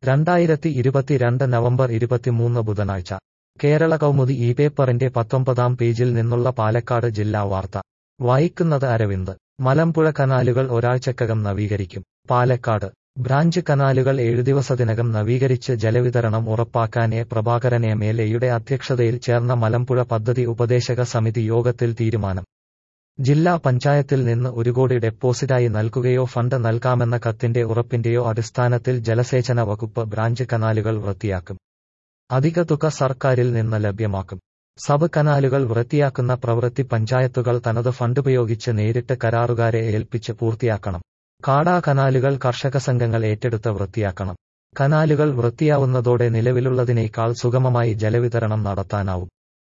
രണ്ടായിരത്തി ഇരുപത്തിരണ്ട് നവംബർ ഇരുപത്തിമൂന്ന് ബുധനാഴ്ച കേരള കൗമുദി ഈ പേപ്പറിന്റെ പത്തൊമ്പതാം പേജിൽ നിന്നുള്ള പാലക്കാട് ജില്ലാ വാർത്ത വായിക്കുന്നത് അരവിന്ദ് മലമ്പുഴ കനാലുകൾ ഒരാഴ്ചക്കകം നവീകരിക്കും പാലക്കാട് ബ്രാഞ്ച് കനാലുകൾ ഏഴു ദിവസത്തിനകം നവീകരിച്ച് ജലവിതരണം ഉറപ്പാക്കാൻ എ പ്രഭാകരൻ എം എൽ എയുടെ അധ്യക്ഷതയിൽ ചേർന്ന മലമ്പുഴ പദ്ധതി ഉപദേശക സമിതി യോഗത്തിൽ തീരുമാനം ജില്ലാ പഞ്ചായത്തിൽ നിന്ന് ഒരു കോടി ഡെപ്പോസിറ്റായി നൽകുകയോ ഫണ്ട് നൽകാമെന്ന കത്തിന്റെ ഉറപ്പിന്റെയോ അടിസ്ഥാനത്തിൽ ജലസേചന വകുപ്പ് ബ്രാഞ്ച് കനാലുകൾ വൃത്തിയാക്കും അധിക തുക സർക്കാരിൽ നിന്ന് ലഭ്യമാക്കും സബ് കനാലുകൾ വൃത്തിയാക്കുന്ന പ്രവൃത്തി പഞ്ചായത്തുകൾ തനത് ഫണ്ടുപയോഗിച്ച് നേരിട്ട് കരാറുകാരെ ഏൽപ്പിച്ച് പൂർത്തിയാക്കണം കാടാ കനാലുകൾ കർഷക സംഘങ്ങൾ ഏറ്റെടുത്ത് വൃത്തിയാക്കണം കനാലുകൾ വൃത്തിയാവുന്നതോടെ നിലവിലുള്ളതിനേക്കാൾ സുഗമമായി ജലവിതരണം നടത്താനാവും